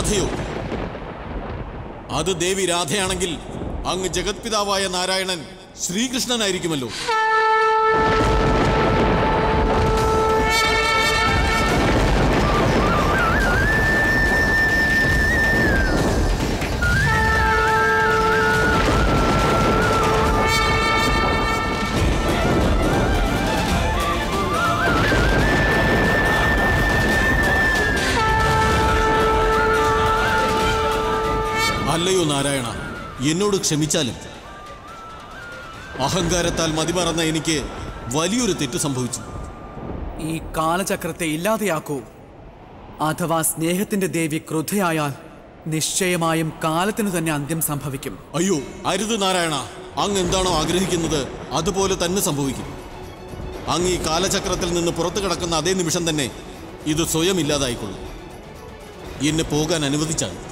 രാധയോ അത് ദേവി രാധയാണെങ്കിൽ അങ്ങ് ജഗത്പിതാവായ നാരായണൻ ശ്രീകൃഷ്ണനായിരിക്കുമല്ലോ അല്ലയോ നാരായണ എന്നോട് ക്ഷമിച്ചാലും അഹങ്കാരത്താൽ മതിമറന്ന എനിക്ക് വലിയൊരു തെറ്റ് സംഭവിച്ചു ഈ കാലചക്രത്തെ ഇല്ലാതെയാക്കൂ അഥവാ സ്നേഹത്തിന്റെ ദേവി ക്രുദ്ധയായാൽ നിശ്ചയമായും കാലത്തിനു തന്നെ അന്ത്യം സംഭവിക്കും അയ്യോ അരുത് നാരായണ അങ്ങ് എന്താണോ ആഗ്രഹിക്കുന്നത് അതുപോലെ തന്നെ സംഭവിക്കും അങ്ങ് ഈ കാലചക്രത്തിൽ നിന്ന് പുറത്തു കിടക്കുന്ന അതേ നിമിഷം തന്നെ ഇത് സ്വയം ഇല്ലാതായിക്കൊള്ളും എന്നെ പോകാൻ അനുവദിച്ചാൽ